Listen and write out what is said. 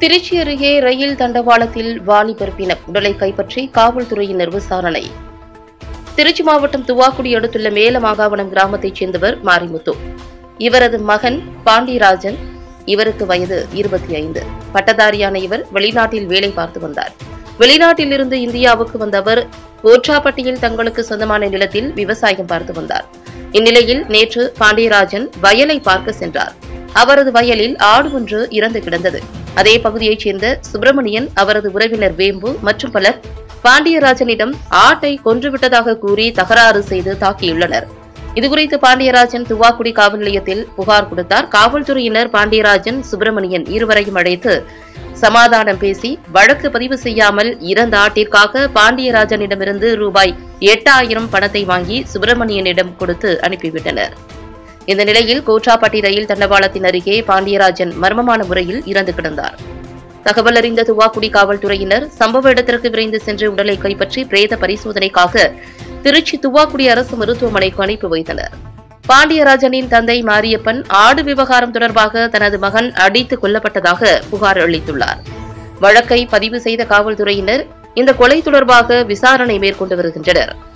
திருச்சி அருகே ரயில் தண்டவாளத்தில் வாலிபர் பிணம் உடலை கைப்பற்றி காவல்துறையினர் விசாரணை திருச்சி மாவட்டம் துவாக்குடி அடுத்துள்ள மேலமாகாவனம் கிராமத்தைச் சேர்ந்தவர் மாரிமுத்து இவரது மகன் பாண்டியராஜன் இவருக்கு வயது இருபத்தி ஐந்து பட்டதாரியான இவர் வெளிநாட்டில் வேலை பார்த்து வந்தார் வெளிநாட்டில் இருந்து இந்தியாவுக்கு வந்த அவர் ஓற்றாப்பட்டியில் தங்களுக்கு சொந்தமான நிலத்தில் விவசாயம் பார்த்து வந்தார் இந்நிலையில் நேற்று பாண்டியராஜன் வயலை பார்க்க சென்றார் அவரது வயலில் ஆடு ஒன்று இறந்து கிடந்தது அதே பகுதியைச் சேர்ந்த சுப்பிரமணியன் அவரது உறவினர் வேம்பு மற்றும் பலர் பாண்டியராஜனிடம் ஆட்டை கொன்றுவிட்டதாக கூறி தகராறு செய்து தாக்கியுள்ளனர் இதுகுறித்து பாண்டியராஜன் துவாக்குடி காவல் நிலையத்தில் புகார் கொடுத்தார் காவல்துறையினர் பாண்டியராஜன் சுப்பிரமணியன் இருவரையும் அழைத்து சமாதானம் பேசி வழக்கு பதிவு செய்யாமல் இறந்த ஆட்டிற்காக பாண்டியராஜனிடமிருந்து ரூபாய் எட்டாயிரம் பணத்தை வாங்கி சுப்பிரமணியனிடம் கொடுத்து அனுப்பிவிட்டனர் இந்த நிலையில் கோச்சாப்பட்டி ரயில் தண்டவாளத்தின் அருகே பாண்டியராஜன் மர்மமான முறையில் இறந்து கிடந்தார் தகவல் அறிந்த துவாக்குடி காவல்துறையினர் சம்பவ இடத்திற்கு விரைந்து சென்று உடலை கைப்பற்றி பிரேத பரிசோதனைக்காக திருச்சி துவாக்குடி அரசு மருத்துவமனைக்கு அனுப்பி வைத்தனர் பாண்டியராஜனின் தந்தை மாரியப்பன் ஆடு விவகாரம் தொடர்பாக தனது மகன் அடித்து கொல்லப்பட்டதாக புகார் அளித்துள்ளார் வழக்கை பதிவு செய்த காவல்துறையினர் இந்த கொலை தொடர்பாக விசாரணை மேற்கொண்டு வருகின்றனர்